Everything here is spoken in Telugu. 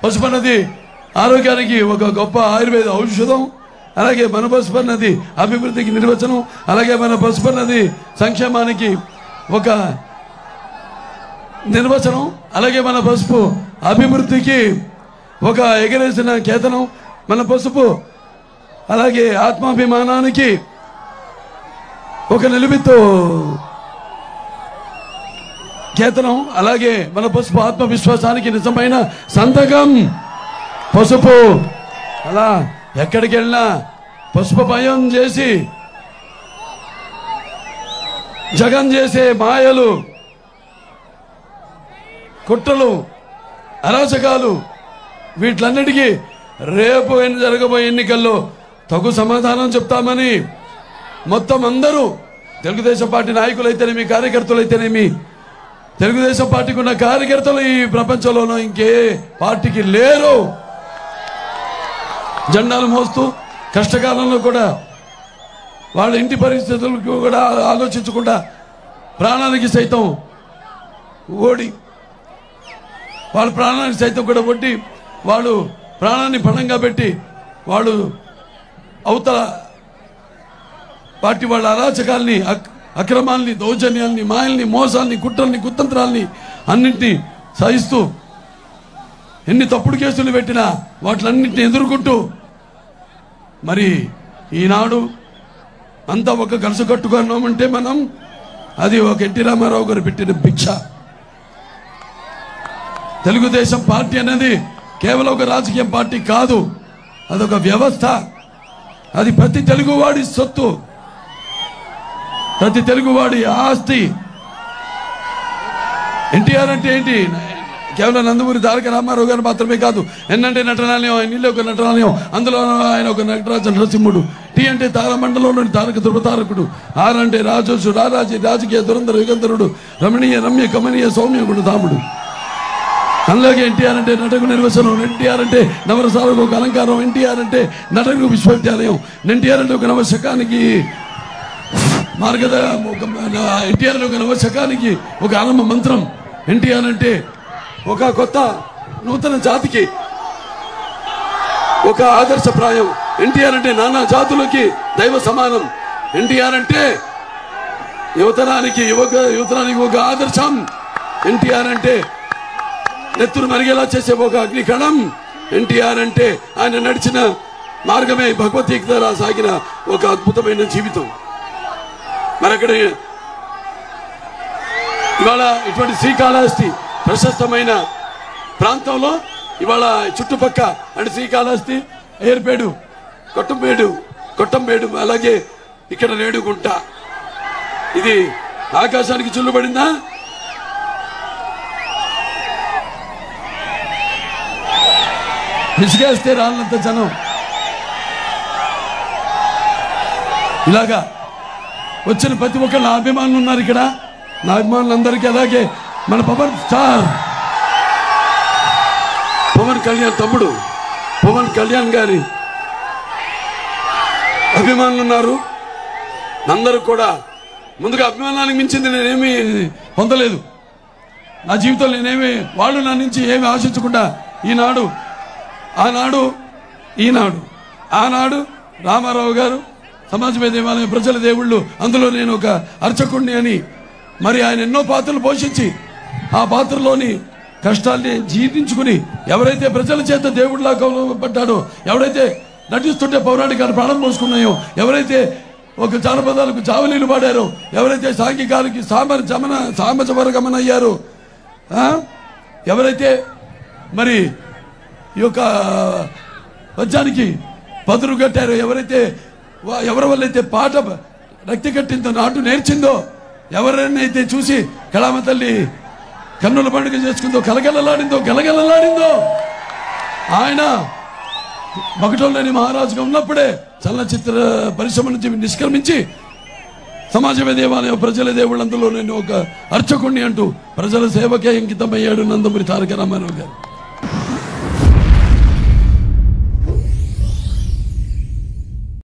పసుపు అన్నది ఆరోగ్యానికి ఒక గొప్ప ఆయుర్వేద ఔషధం అలాగే మన పసుపు అన్నది అభివృద్ధికి నిర్వచనం అలాగే మన పసుపు అన్నది సంక్షేమానికి ఒక నిర్వచనం అలాగే మన పసుపు అభివృద్ధికి ఒక ఎగరేసిన కేతనం మన పసుపు అలాగే ఆత్మాభిమానానికి ఒక నిలుబిత్తు కేతనం అలాగే మన పసుపు ఆత్మవిశ్వాసానికి నిజమైన సంతకం పసుపు అలా ఎక్కడికి వెళ్ళినా పసుపు భయం చేసి జగన్ చేసే మాయలు కుట్రలు అరాచకాలు వీటిలన్నిటికీ రేపు ఎన్ని జరగబోయే ఎన్నికల్లో తగు సమాధానం చెప్తామని మొత్తం అందరూ తెలుగుదేశం పార్టీ నాయకులైతేనేమి కార్యకర్తలైతేనేమి తెలుగుదేశం పార్టీకి ఉన్న కార్యకర్తలు ఈ ప్రపంచంలోనూ ఇంకే పార్టీకి లేరు జెండాలు మోస్తూ కష్టకాలంలో కూడా వాళ్ళ ఇంటి పరిస్థితులకు కూడా ఆలోచించకుండా ప్రాణానికి సైతం ఓడి వాళ్ళ ప్రాణానికి సైతం కూడా ఒడ్డి వాళ్ళు ప్రాణాన్ని పణంగా పెట్టి వాళ్ళు అవతల పార్టీ వాళ్ళ అరాచకాల్ని అక్- అక్రమాల్ని దౌర్జన్యాల్ని మాయల్ని మోసాల్ని కుట్రల్ని కుతంత్రాల్ని అన్నింటినీ సహిస్తూ ఎన్ని తప్పుడు కేసులు పెట్టినా వాటిలన్నింటినీ ఎదుర్కొంటూ మరి ఈనాడు అంతా ఒక గలసు కట్టుకున్నామంటే మనం అది ఒక ఎన్టీ రామారావు గారు పెట్టిన భిక్ష తెలుగుదేశం పార్టీ అనేది కేవలం ఒక రాజకీయ పార్టీ కాదు అదొక వ్యవస్థ అది ప్రతి తెలుగువాడి సొత్తు ప్రతి తెలుగువాడి ఆస్తి ఎన్టీఆర్ అంటే ఏంటి కేవలం నందమూరి తారక రామారావు గారు మాత్రమే కాదు ఎన్నంటే నటనాలయం ఆయన ఇల్లు ఒక నటనాలయం అందులో ఆయన ఒక నటరాజ నరసింహుడు టీ అంటే తారమండలంలోని తారక ధృవతారకుడు ఆర్ అంటే రాజోసు రారాజి రాజకీయ దురంధర యుగంధరుడు రమణీయ రమ్య కమనీయ సౌమ్య గుణధాముడు అలాగే ఎన్టీఆర్ అంటే నటకు నిర్వచనం ఎన్టీఆర్ అంటే నవరసాలకు ఒక అలంకారం ఎన్టీఆర్ అంటే నటకు విశ్వవిద్యాలయం ఎన్టీఆర్ అంటే ఒక నవశకానికి మార్గద ఒక ఎన్టీఆర్ ఒక నవశకానికి ఒక ఆరంభ మంత్రం ఎన్టీఆర్ అంటే ఒక కొత్త నూతన జాతికి ఒక ఆదర్శప్రాయం ఎన్టీఆర్ అంటే నానా జాతులకి దైవ సమానం ఎన్టీఆర్ అంటే యువతరానికి యువక యువతరానికి ఒక ఆదర్శం ఎన్టీఆర్ అంటే నెత్తురు మరిగేలా చేసే ఒక అగ్నికణం ఎన్టీఆర్ అంటే ఆయన నడిచిన మార్గమే భగవద్గీత ద్వారా సాగిన ఒక అద్భుతమైన జీవితం మరి అక్కడ ఇవాళ ఇటువంటి శ్రీకాళహస్తి ప్రశస్తమైన ప్రాంతంలో ఇవాళ చుట్టుపక్క అంటే శ్రీకాళహస్తి ఏర్పేడు కొట్టంపేడు కొట్టంపేడు అలాగే ఇక్కడ రేడుగుంట ఇది ఆకాశానికి చుల్లుబడిందా విసిగేస్తే రాళ్ళంత జనం ఇలాగా వచ్చిన ప్రతి ఒక్కరు నా అభిమానులు ఉన్నారు ఇక్కడ నా అభిమానులందరికీ అలాగే మన పవన్ స్టార్ పవన్ కళ్యాణ్ తమ్ముడు పవన్ కళ్యాణ్ గారి అభిమానులు ఉన్నారు అందరూ కూడా ముందుగా అభిమానానికి మించింది నేనేమి పొందలేదు నా జీవితంలో నేనేమి వాళ్ళు నా నుంచి ఏమి ఆశించకుండా ఈనాడు ఆనాడు ఈనాడు ఆనాడు రామారావు గారు సమాజమే దేవాలయం ప్రజల దేవుళ్ళు అందులో నేను ఒక అర్చకుణ్ణి అని మరి ఆయన ఎన్నో పాత్రలు పోషించి ఆ పాత్రలోని కష్టాల్ని జీర్ణించుకుని ఎవరైతే ప్రజల చేత దేవుడిలా కౌలపడ్డాడో ఎవరైతే నటిస్తుంటే పౌరాణికాలు ప్రాణం పోసుకున్నాయో ఎవరైతే ఒక జానపదాలకు చావలీలు పాడారో ఎవరైతే సాంఘికాలకి సామ జమన సామజవర గమన అయ్యారో ఆ? ఎవరైతే మరి ఈ యొక్క వజ్రానికి పదురు కట్టారో ఎవరైతే వా- ఎవరి వల్ల అయితే పాట రక్తి కట్టిందో నాటు నేర్చిందో ఎవరినైతే చూసి కళామ తల్లి కన్నుల పండుగ చేసుకుందో కలగలలాడిందో గలగలలాడిందో ఆయన మగటోళ్ళని మహారాజుగా ఉన్నప్పుడే చలనచిత్ర పరిశ్రమ నుంచి నిష్క్రమించి సమాజమే దేవాలయం ప్రజల దేవుళ్ళందులో నేను ఒక అర్చకుణ్ణి అంటూ ప్రజల సేవకే అంకితమయ్యాడు నందమూరి తారక రామారావు గారు